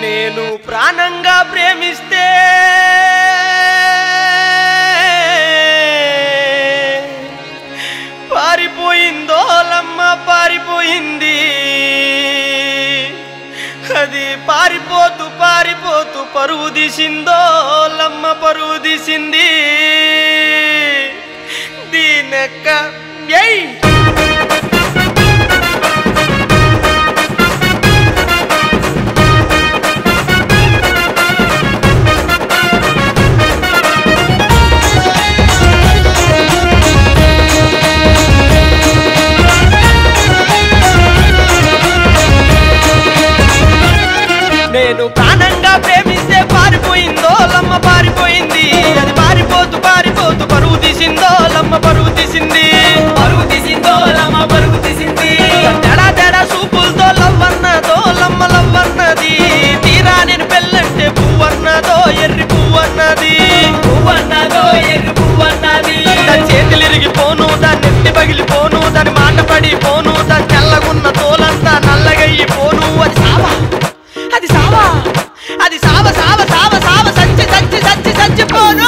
నేను ప్రాణంగా ప్రేమిస్తే పారిపోయిందో లమ్మ పారిపోయింది అది పారిపోతూ పారిపోతూ పరువు తీసిందో లమ్మ పరువు తీసింది దీనెక్క ఎయ్ నేను ప్రాణంగా ప్రేమిస్తే పారిపోయిందో లమ్మ పారిపోయింది అది పారిపోతూ పారిపోతూ పరువు తీసిందో లమ్మ పరువు తీసింది పరుగు తీసిందో లమ్మ పరుగు తీసింది తేడా తేడా సూపులతో లవ్వన్నదో లమ్మ లవ్వన్నది తీరా నేను పెళ్ళంటే పువ్వన్నదో ఎర్రి పువ్వన్నది పువ్వన్నదో ఎర్రి పువ్వన్నది దాని చేతులు ఇరిగిపోను దాని నెత్తి పగిలిపోను దాని మాట పడిపోను దాని తెల్లగున్న తోలంతా నల్లగయ్యిపోను అది సావా అది సావా అది సావ సావ సావ సావ సచ్చి సచ్చి సచ్చి సచ్చిపోను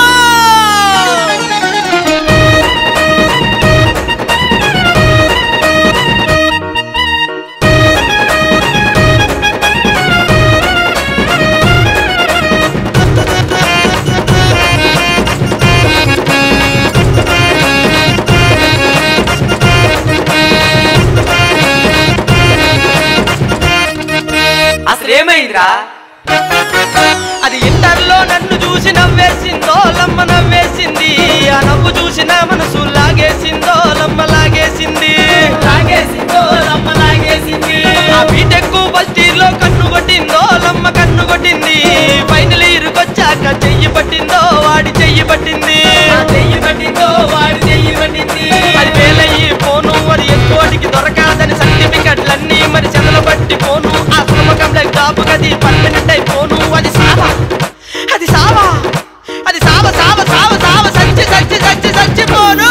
అసలు ఏమైందిరా అది ఇంటర్లో నన్ను చూసి నవ్వేసిందో లమ్మ నవ్వేసింది ఆ నవ్వు చూసిన మనసు లాగేసిందో లమ్మ లాగేసింది లాగేసిందో లమ్మ లాగేసింది ఆ బీటెక్ ఫస్ట్ ఇయర్ లో కన్ను కొట్టిందో లమ్మ కన్ను కొట్టింది ఫైనల్ ఇయర్ వచ్చాక చెయ్యి పట్టిందో వాడి చెయ్యి పట్టింది ఆ చెయ్యి పట్టిందో వాడి చెయ్యి పట్టింది అది వేలయ్యి పోను అది ఎక్కువటికి దొరకాదని సర్టిఫికెట్లన్నీ మరి చెదలు పట్టి పోను ఆ సునమకంలో జాబు గది పర్మనెంట్ అయిపోను అది సావా అది సావా అది సావ సావ సావ సావ సచ్చి సచ్చి సచ్చి సచ్చిపోను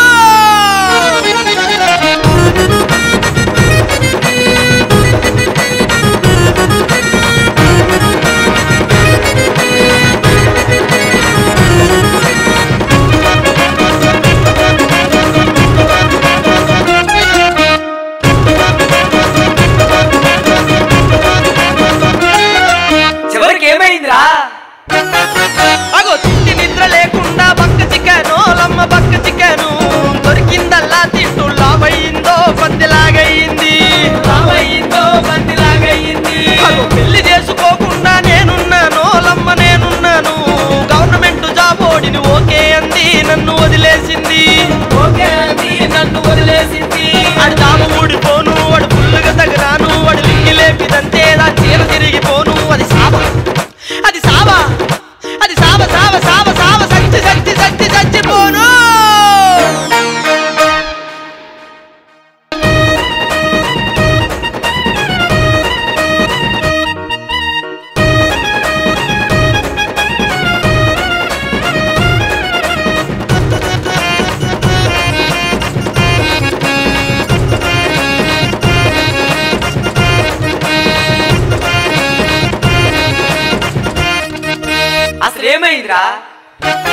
చివరికి ఏమైందిరా అగో తిండి నిద్ర లేకుండా బక్క చికెను లమ్మ బక్క చికెను దొరికిందల్లా తిట్టు లావయ్యిందో పందిలాగయ్యింది లావయ్యిందో బందిలాగయ్యింది అగో పెళ్లి చేసుకోకుండా నేనున్నాను లమ్మ నేనున్నాను గవర్నమెంట్ జాబ్ ఓడిని ఓకే అంది నన్ను వదిలేసింది ఓకే అంది నన్ను వదిలేసింది వాడు జాబు ఊడిపోను వాడు ఫుల్లుగా తగరాను వాడు లింగి లేపిదంతే దాని చీర తిరిగిపోను అది సావా అది సావా అది సావ సావ సావ సావ సచ్చి సచ్చి సచ్చి సచ్చిపోను అసలు ఏమైందిరా